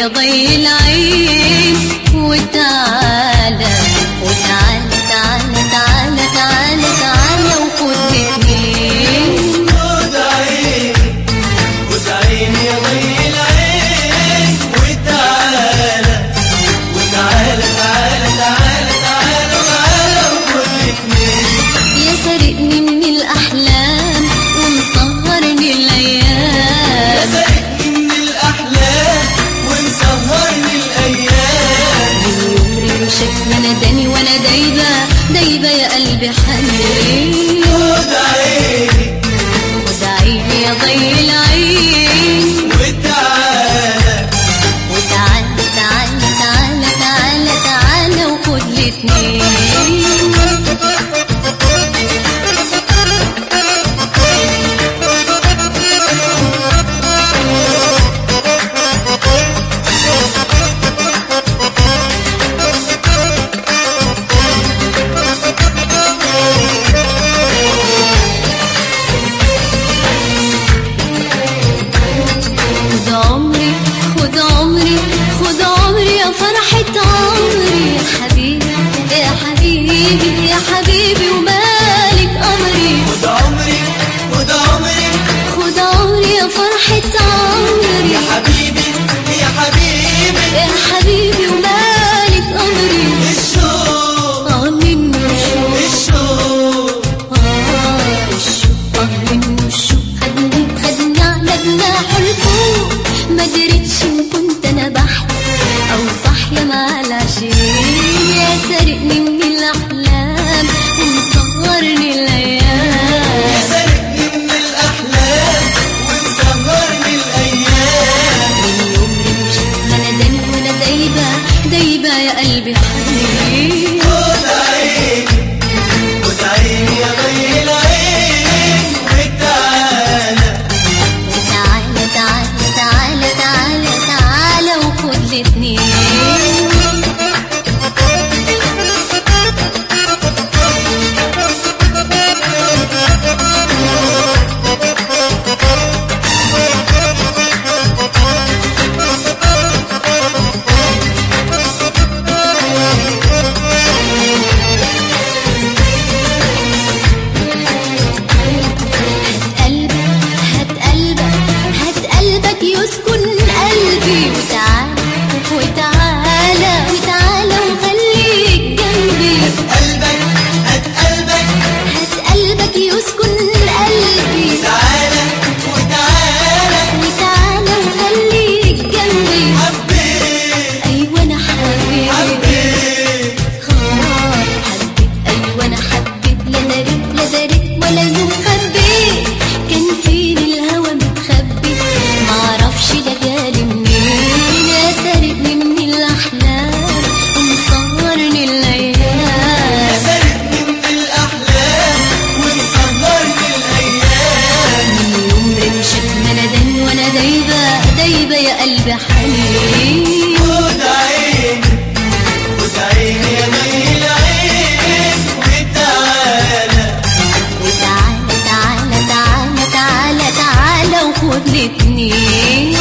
يا ضي العين وتعالى وتعالى تعالى تعالى تعالى تعالى وخد اتنين خد عيني خد عيني يا ضي العين وتعالى وتعالى تعالى تعالى تعالى تعالى وكل اتنين يا سارقني من الأحلام ومسهرني يا الأيام سارقني من الأحلام ومسهرني الأيام من يوم رمشك ما نداني وأنا دايبة دايبة يا قلبي حنين خد عيني خد عيني يا ضي العين وتعالى وتعالى تعالى تعالى تعالى تعالى وخد الاتنين خد عمري خد عمري خد عمري يا فرحة عمري يا حبيبي يا حبيبي يا حبيبي ومالك أمري خد عمري خد عمري خد عمري يا فرحة عمري يا حبيبي يا حبيبي يا حبيبي ومالك أمري الشوق آه منه الشوق الشوق آه الشوق آه منه الشوق خدني خدني على جناح الفوق ما دريتش إن كنت أنا بحلم أو صاحية مع العشرين يا سارقني من الأحلام ومصغرني يا الأيام سارقني من الأحلام ومسهرني الأيام من يوم رمشك ما نداني وأنا دايبة دايبة يا قلبي حنين خد عيني خد عيني يا ضي العين وتعالى تعالى تعالى تعالى تعالى تعالى وخد الاتنين قلبك هات قلبك هات قلبك يسكن قلبي وتعالى وتعالى وتعالى وخليك جنبي قلبك هات قلبك هات قلبك يسكن قلبي تعالى وتعالى وتعالى وخليك جنبي حبيت ايوه انا حبيت حبيت آه، حبيت ايوه انا حبيت لا دريت لا دريت ولا يوم خبيت كان فين الهوى متخبي معرفش ده جالي منين يا سارقني من الاحلام ومصورني يا الايام سارقني من الأحلام ومسهرني الأيام من يوم رمشك ما نداني وانا دايبه دايبه يا قلبي حنين خد عيني خد عيني يا ضي العين وتعالى وتعالى تعالى تعالى تعالى تعالى وخد الاتنين